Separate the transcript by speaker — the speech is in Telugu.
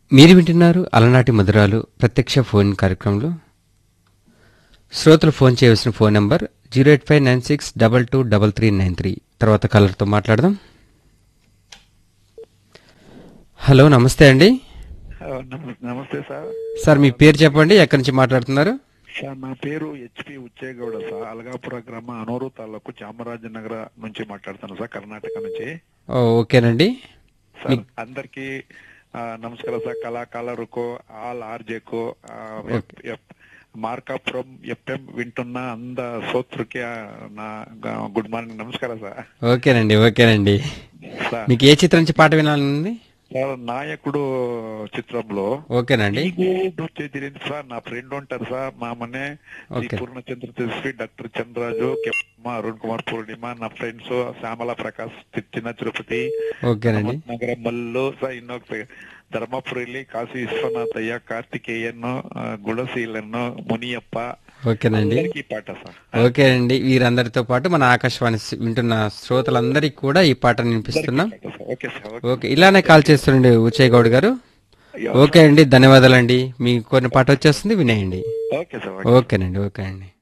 Speaker 1: మీరు వింటున్నారు అలనాటి మధురాలు ప్రత్యక్ష ఫోన్ కార్యక్రమంలో శ్రోతలు ఫోన్ చేయవలసిన phone number zero eight five nine six double two double three nine three తర్వాత కలర్తో మాట్లాడదాం హలో నమస్తే అండి
Speaker 2: ఆ, నమ- నమస్తే సార్
Speaker 1: సార్ మీ పేరు చెప్పండి ఎక్కడి నుంచి మాట్లాడుతున్నారు
Speaker 2: సార్ నా పేరు హెచ్పి ఉచ్చేగౌడ సార్ అలగాపుర గ్రామ అనూరు తాలూకు చామరాజనగర నుంచి మాట్లాడుతాను సార్ కర్ణాటక నుంచి
Speaker 1: ఓ, ఓకేనండి
Speaker 2: సార్ అందరికి ఆ, నమస్కారం సార్ కళాకాలరుకు ఆల్ ఆర్జేకు ఆ, ఎప్- ఎప్- మార్కాపురం ఎఫ్ఎం వింటున్న అంద సోత్రుకి ఆ, నా గా- గుడ్ మార్నింగ్ నమస్కారం సార్
Speaker 1: ఓకేనండి ఓకేనండి
Speaker 2: సార్
Speaker 1: మీకు ఏ చిత్రం నుంచి పాట వినాలనుంది
Speaker 2: సార్ నాయకుడు చిత్రంలో
Speaker 1: ఓకేనండి
Speaker 2: నృత్య సార్ నా ఫ్రెండ్ ఉంటారు సార్ మా మనే శ్రీ
Speaker 1: ఓకే.
Speaker 2: పూర్ణచంద్ర తేజస్వి డాక్టర్ చంద్రరాజు కెమ్మ అరుణ్ కుమార్ పూర్ణిమ నా ఫ్రెండ్స్ శ్యామల ప్రకాష్ చిన్న తిరుపతి
Speaker 1: ఓకేనండి
Speaker 2: నగరం మల్లు సార్ ಇನ್ನೊಬ್ಬ ధర్మపురిಲಿ కాశీ విశ్వనాథయ్య కార్తికేయన్ గుణశీలన్ మునియప్ప
Speaker 1: ఓకేనండి
Speaker 2: అందరికీ ఈ పాట సార్
Speaker 1: ఓకేనండి వీరందరితో పాటు మన ఆకాశవాణి స్- వింటున్న శ్రోతలందరికీ కూడా ఈ పాటను వినిపిస్తున్నాం
Speaker 2: పాట sir. Okay sir okay.
Speaker 1: Okay ఇలానే కాల్ చేస్తుండండి ఉచ్చయ్య గౌడ్ గారు ఓకే అండి ధన్యవాదాలండి మీకు కొన్ని పాట వచ్చేస్తుంది వినేయండి
Speaker 2: ఓకే సార్ ఓకే.
Speaker 1: ఓకేనండి ఓకే అండి